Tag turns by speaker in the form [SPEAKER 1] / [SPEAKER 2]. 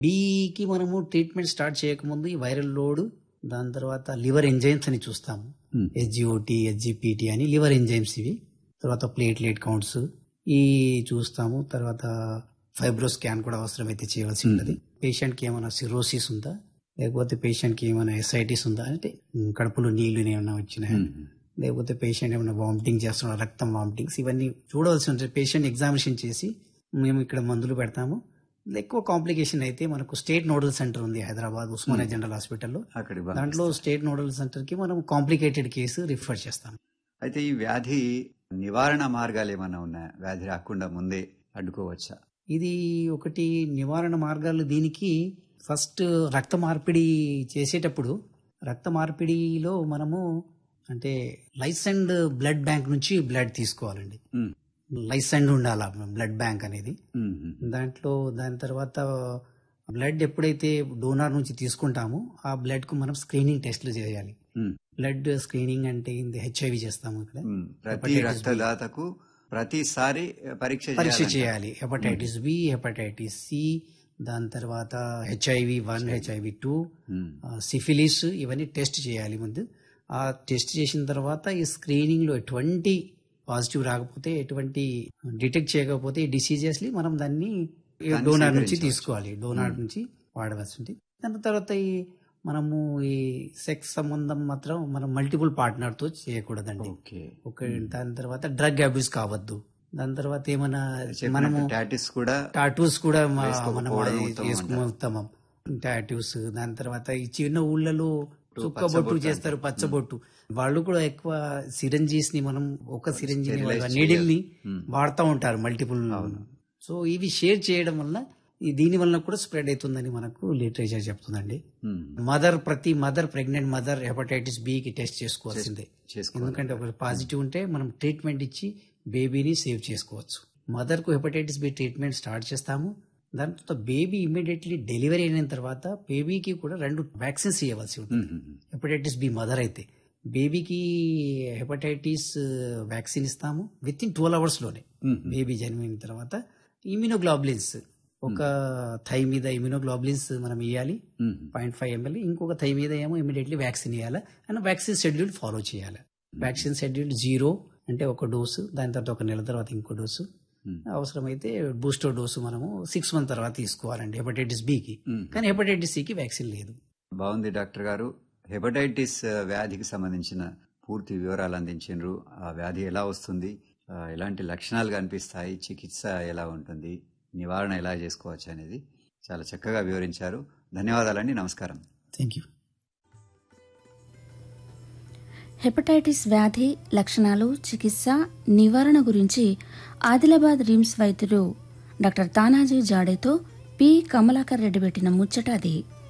[SPEAKER 1] బీకి మనము treatment start చేయకముందు ఈ వైరల్ లోడ్ దాని తర్వాత లివర్ ఎంజైమ్స్ అని చూస్తాము
[SPEAKER 2] Hmm.
[SPEAKER 1] హెచ్జిఓటి హెచ్జిపిటి అని లివర్ ఎంజైమ్స్ ఇవి తర్వాత ప్లేట్లెట్ కౌంట్స్ ఈ చూస్తాము తర్వాత ఫైబ్రో స్కాన్ కూడా అవసరమైతే చేయవలసి ఉంటుంది పేషెంట్ కి ఏమైనా సిరోసిస్ ఉందా లేకపోతే పేషెంట్ కి ఏమైనా ఎస్ఐటిస్ ఉందా అంటే ఉమ్, కడుపులో నీళ్లు ఏమైనా వచ్చినాయా లేకపోతే పేషెంట్ ఏమైనా వామిటింగ్ చేస్తున్నా రక్తం వామిటింగ్స్ ఇవన్నీ చూడవలసి ఉంటుంది పేషెంట్ ఎగ్జామినేషన్ చేసి మేము ఇక్కడ మందులు పెడతాము ఎక్కువ కాంప్లికేషన్ అయితే మనకు స్టేట్ నోడల్ సెంటర్ ఉంది హైదరాబాద్ ఉస్మానియా జనరల్ హాస్పిటల్లో
[SPEAKER 2] అక్కడికి
[SPEAKER 1] దాంట్లో స్టేట్ నోడల్ సెంటర్ కి మనం కాంప్లికేటెడ్ కేసు రిఫర్ చేస్తాం
[SPEAKER 2] అయితే ఈ వ్యాధి నివారణ మార్గాలు ఏమైనా ఉన్నాయా వ్యాధి రాకుండా ముందే అడ్డుకోవచ్చా
[SPEAKER 1] ఇది ఒకటి నివారణ మార్గాలు దీనికి ఫస్ట్ రక్త మార్పిడి చేసేటప్పుడు రక్త మార్పిడిలో మనము అంటే లైసెండ్ బ్లడ్ బ్యాంక్ నుంచి బ్లడ్ తీసుకోవాలండి
[SPEAKER 2] ఉమ్,
[SPEAKER 1] లైసెండ్ ఉండాలి బ్లడ్ బ్యాంక్ అనేది
[SPEAKER 2] ఉమ్, ఉమ్,
[SPEAKER 1] దాంట్లో దాని తర్వాత బ్లడ్ ఎప్పుడైతే డోనార్ నుంచి తీసుకుంటామో ఆ బ్లడ్ కు మనం స్క్రీనింగ్ టెస్ట్లు చేయాలి
[SPEAKER 2] ఉమ్,
[SPEAKER 1] బ్లడ్ స్క్రీనింగ్ అంటే హెచ్ఐవి చేస్తాము ఇక్కడ
[SPEAKER 2] ఉమ్. ప్రతి
[SPEAKER 1] Hepatitis B.
[SPEAKER 2] రక్తదాతకు ప్రతిసారి పరీక్ష
[SPEAKER 1] పరీక్ష
[SPEAKER 2] చేయాలంట.
[SPEAKER 1] చేయాలి హెపటైటిస్ బి హెపటైటిస్ సి దాని తర్వాత HIV one HIV two
[SPEAKER 2] um,
[SPEAKER 1] syphilis ఇవన్నీ టెస్ట్ చేయాలి ముందు ఆ టెస్ట్ చేసిన తర్వాత ఈ స్క్రీనింగ్ లో ఎటువంటి పాజిటివ్ రాకపోతే ఎటువంటి డిటెక్ట్ చేయకపోతే ఈ డిసీజెస్ మనం దాన్ని
[SPEAKER 2] దాన్ని
[SPEAKER 1] డోనార్ నుంచి
[SPEAKER 2] స్వీకరించవచ్చు.
[SPEAKER 1] తీసుకోవాలి డోనార్ నుంచి వాడవలసి ఉంటుంది దాని తర్వాత ఈ మనము ఈ సెక్స్ సంబంధం మాత్రం మనం మల్టిపుల్ పార్ట్నర్ తో చేయకూడదండి
[SPEAKER 2] ఓకే
[SPEAKER 1] ఒక దాని తర్వాత డ్రగ్ అబ్యూస్ కావద్దు దాని తర్వాత ఏమైనా మనము
[SPEAKER 2] చెప్పినట్టు టాటిస్ కూడా
[SPEAKER 1] టాటూస్ కూడా మా- మనం
[SPEAKER 2] వేసుకోకపోవడం
[SPEAKER 1] అది
[SPEAKER 2] ఉత్తమం
[SPEAKER 1] చేసుకుని ఉత్తమం టాటూస్ దాని తర్వాత ఈ చిన్న ఊళ్ళలో చుక్క
[SPEAKER 2] పచ్చబొట్టు
[SPEAKER 1] బొట్టు చేస్తారు పచ్చబొట్టు వాళ్ళు కూడా ఎక్కువ సిరంజీస్ ని మనం ఒక సిరంజీ
[SPEAKER 2] Sterilize
[SPEAKER 1] నీడిల్ ని
[SPEAKER 2] Hmm.
[SPEAKER 1] వాడుతూ ఉంటారు మల్టిపుల్ సో ఇవి షేర్ చేయడం వల్ల ఈ దీని వల్ల కూడా స్ప్రెడ్ అవుతుందని మనకు లిటరేచర్ చెప్తుందండి
[SPEAKER 2] ఉమ్,
[SPEAKER 1] మదర్ ప్రతి mother pregnant mother hepatitis B కి టెస్ట్ చేసుకోవాల్సిందే
[SPEAKER 2] చేసుకోవాలి
[SPEAKER 1] ఎందుకంటే ఒక పాజిటివ్ ఉంటే మనం ట్రీట్మెంట్ ఇచ్చి బేబీని సేవ్ చేసుకోవచ్చు మదర్ కు హెపటైటిస్ బి ట్రీట్మెంట్ స్టార్ట్ చేస్తాము దాని తర్వాత బేబీ ఇమీడియట్లీ డెలివరీ అయిన తర్వాత బేబీకి కూడా రెండు వ్యాక్సిన్స్ ఇవ్వవలసి ఉంటుంది
[SPEAKER 2] um, um,
[SPEAKER 1] hepatitis B mother అయితే బేబీకి హెపటైటిస్ వ్యాక్సిన్ ఇస్తాము విత్ ఇన్ ట్వెల్వ్ అవర్స్ లోనే
[SPEAKER 2] ఉమ్,
[SPEAKER 1] బేబీ జన్మిన తర్వాత ఇమ్యూనోగ్లోబులిన్స్ ఒక థై మీద ఇమ్యూనోగ్లోబులిన్స్ మనం ఇవ్వాలి
[SPEAKER 2] ఉమ్,
[SPEAKER 1] పాయింట్ ఫైవ్ ఎంఎల్ ఇంకొక థై మీద ఏమో ఇమీడియట్లీ వ్యాక్సిన్ ఇవ్వాలి అండ్ వ్యాక్సిన్ షెడ్యూల్ ఫాలో చేయాలి వ్యాక్సిన్ షెడ్యూల్ జీరో అంటే ఒక డోసు దాని తర్వాత ఒక నెల తర్వాత ఇంకో డోసు
[SPEAKER 2] ఉమ్,
[SPEAKER 1] అవసరమైతే బూస్టర్ డోసు మనము సిక్స్ మంత్ తర్వాత తీసుకోవాలండి హెపటైటిస్ బికి
[SPEAKER 2] ఉమ్.
[SPEAKER 1] కానీ హెపటైటిస్ సికి వ్యాక్సిన్ లేదు
[SPEAKER 2] బాగుంది డాక్టర్ గారు హెపటైటిస్ ఆ, వ్యాధికి సంబంధించిన పూర్తి వివరాలు అందించారు ఆ వ్యాధి ఎలా వస్తుంది ఆ, ఎలాంటి లక్షణాలు కనిపిస్తాయి చికిత్స ఎలా ఉంటుంది నివారణ ఎలా చేసుకోవచ్చు అనేది చాలా చక్కగా వివరించారు ధన్యవాదాలండి నమస్కారం
[SPEAKER 1] థ్యాంక్ యూ
[SPEAKER 3] హెపటైటిస్ వ్యాధి లక్షణాలు చికిత్స నివారణ గురించి ఆదిలాబాద్ రిమ్స్ వైద్యుడు డాక్టర్ తానాజీ జాడేతో పి కమలాకర్ రెడ్డి పెట్టిన ముచ్చట అది